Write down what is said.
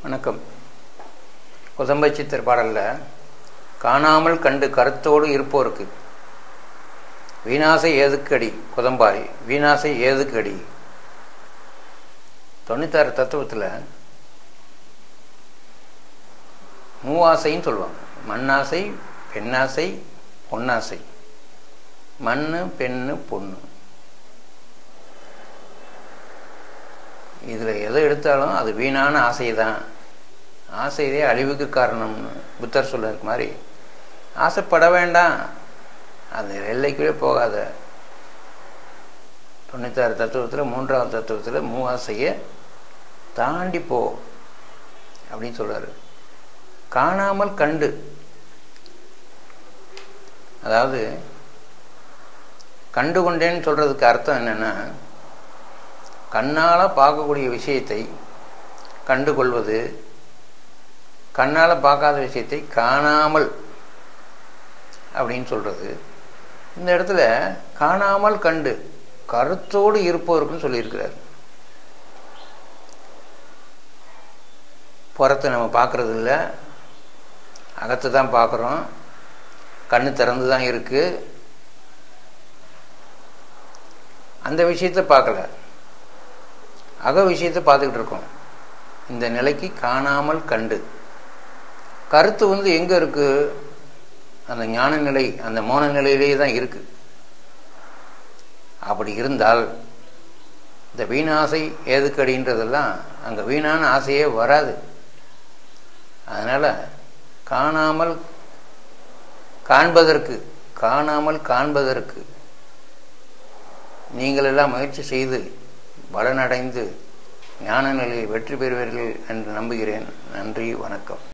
வணக்கம் குதம்பை சித்தர் பாடலில் காணாமல் கண்டு கருத்தோடு இருப்போருக்கு வீணாசை ஏதுக்கடி குதம்பாய் வீணாசை ஏதுக்கடி தொண்ணூத்தாறு தத்துவத்தில் மூவாசைன்னு சொல்லுவாங்க மண்ணாசை பெண்ணாசை பொன்னாசை மண் பெண்ணு பொண்ணு இதில் எதை எடுத்தாலும் அது வீணான ஆசை தான் ஆசையே அழிவுக்கு காரணம்னு புத்தர் சொல்ல மாதிரி ஆசைப்பட வேண்டாம் அது எல்லைக்குள்ளே போகாத தொண்ணூத்தாறு தத்துவத்தில் மூன்றாவது தத்துவத்தில் மூவாசையை தாண்டி போ அப்படின்னு சொல்கிறாரு காணாமல் கண்டு அதாவது கண்டு கொண்டேன்னு சொல்கிறதுக்கு அர்த்தம் என்னென்னா கண்ணால் பார்க்கக்கூடிய விஷயத்தை கண்டு கொள்வது கண்ணால் பார்க்காத விஷயத்தை காணாமல் அப்படின்னு சொல்கிறது இந்த இடத்துல காணாமல் கண்டு கருத்தோடு இருப்பவருக்குன்னு சொல்லியிருக்கிறார் புறத்தை நம்ம பார்க்குறது இல்லை அகத்தை தான் பார்க்குறோம் கண்ணு திறந்து தான் இருக்குது அந்த விஷயத்தை பார்க்கல அக விஷயத்தை பார்த்துக்கிட்டு இருக்கோம் இந்த நிலைக்கு காணாமல் கண்டு கருத்து வந்து எங்கே இருக்குது அந்த ஞான நிலை அந்த மோன நிலையிலேயே தான் இருக்குது அப்படி இருந்தால் இந்த வீணாசை ஏதுக்கடின்றதெல்லாம் அங்கே வீணான ஆசையே வராது அதனால் காணாமல் காண்பதற்கு காணாமல் காண்பதற்கு நீங்கள் எல்லாம் முயற்சி செய்து பலனடைந்து ஞான நிலையில் வெற்றி பெறுவீர்கள் என்று நம்புகிறேன் நன்றி வணக்கம்